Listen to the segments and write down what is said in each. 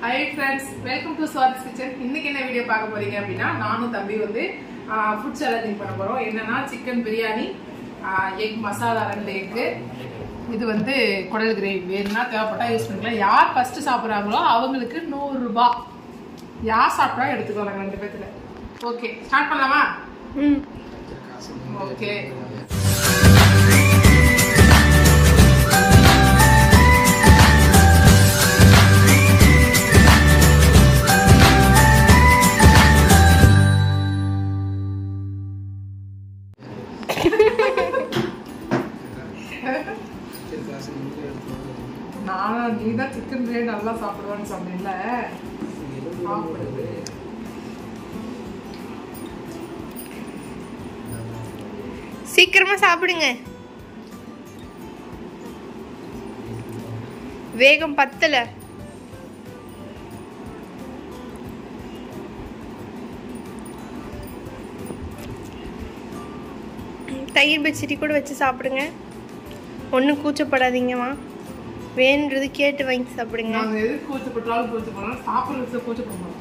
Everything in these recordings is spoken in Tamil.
High friends welcome to Swathi's kitchen இன்னைக்கு என்ன வீடியோ பார்க்க போறீங்க அப்படின்னா நானும் தம்பி வந்து ஃபுட் சேலஞ்சிங் பண்ண போறோம் என்னன்னா சிக்கன் பிரியாணி எக் மசாலா ரெண்டு எக்கு இது வந்து குடல் கிரேவி வேணும்னா தேவைப்பட்டா யூஸ் பண்ணிக்கலாம் யார் ஃபர்ஸ்ட் சாப்பிட்றாங்களோ அவங்களுக்கு நூறு ரூபாய் யார் சாப்பிட்டா எடுத்துக்கலாம் நாங்கள் ரெண்டு பேத்துல ஓகே ஸ்டார்ட் பண்ணலாமா ம் ஓகே நானும் நீ தான் சிக்கன் பிரியாணி நல்லா சாப்பிடுவேன்னு சொன்னேன்ல சாப்பிடுது சீக்கிரமா சாப்பிடுங்க வேகம் பத்தல தயிர் பச்சடி கூட வச்சு சாப்பிடுங்க ஒன்றும் கூச்சப்படாதீங்கம்மா வேணுன்றது கேட்டு வாங்கி சாப்பிடுங்க நாங்க எதுக்கு கூச்சப்பட்டாலும் கூச்சப்படலாம் சாப்பிட்றது கூச்சப்பட மாட்டோம்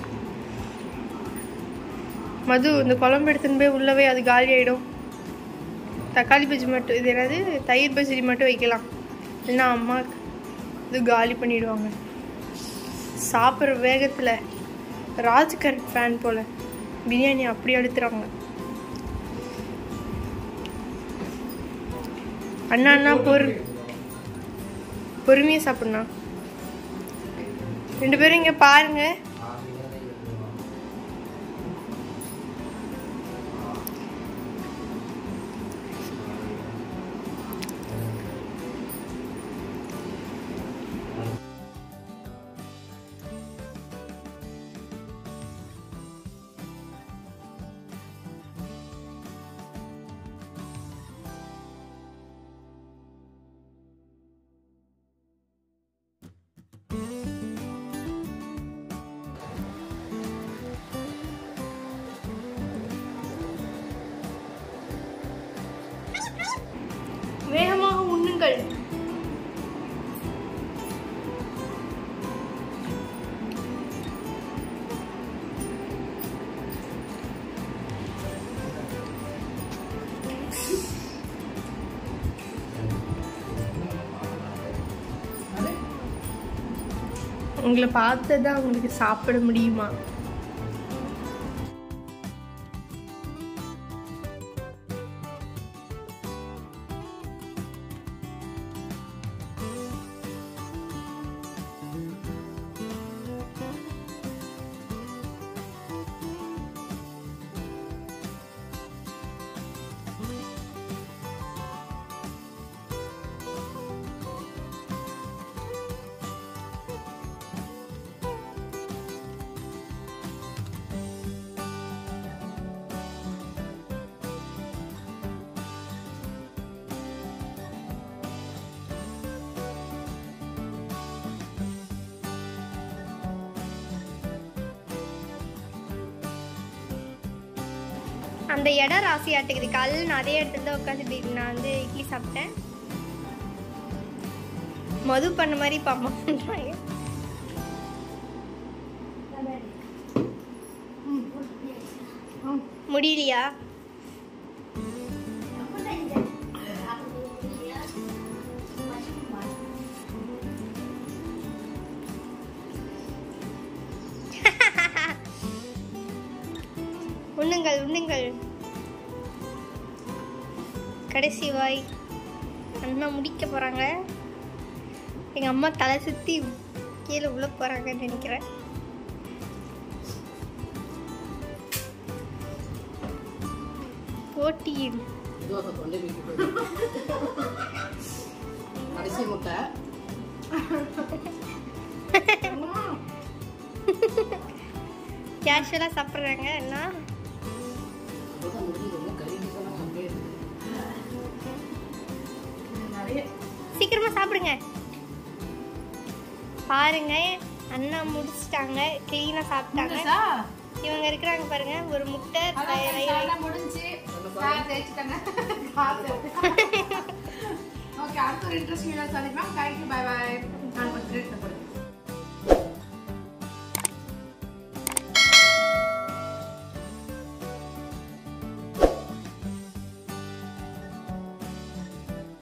மது இந்த குழம்பு எடுத்துன்னு போய் உள்ளவே அது காலி ஆயிடும் தக்காளி பஜ்ஜி மட்டும் இது என்னது தயிர் பச்சடி மட்டும் வைக்கலாம் இல்லைன்னா அம்மா இது காலி பண்ணிடுவாங்க சாப்பிட்ற வேகத்தில் ராஜ்கர் ஃபேன் போல் பிரியாணி அப்படி எடுத்துறாங்க அண்ணா அண்ணா பொறு பொறுமையாக சாப்பிட்ணா ரெண்டு பேரும் இங்கே பாருங்க வேகமாக உண்ணுங்கள் உங்களை பார்த்ததான் உங்களுக்கு சாப்பிட முடியுமா அந்த இடம் ராசி ஆட்டுக்குது காலையில் நான் அதே இடத்துல தான் உட்காந்து நான் வந்து இட்லி சாப்பிட்டேன் மது பண்ண மாதிரி இப்போ அம்மா பண்ணுறாங்க முடியலையா உண்ணுங்கள் உண்ணுங்கள் கடைசி வாய் அண்ணா முடிக்க போறாங்க எங்க அம்மா தலை சுத்தி கீழே உள்ள போறாங்கன்னு நினைக்கிறேன் போட்டியில் தோசை தொண்டை வீக்கி போயிடும். கடைசி முட்டை கேஷுவலாக சாப்பிட்றாங்க என்ன அப்பதான் முடிஞ்சது கறி பீஸெல்லாம் அங்கேயே இருக்கு. நிறைய சீக்கிரமா சாப்பிடுங்க பாருங்க அண்ணா முடிச்சிட்டாங்க கிளீனா சாப்பிட்டாங்க முடிஞ்சுச்சா? இவங்க இருக்கிறாங்க பாருங்க ஒரு முட்டை அதான் ரை- ரை- ரை- எல்லாம் முடிஞ்சு சார் ஜெயிச்சுட்டாங்க ஓகே அடுத்த ஒரு இன்ட்ரெஸ்டிங் வீடியோ சந்திக்கலாம் தேங்க்யூ பை பை நான் கொஞ்சம்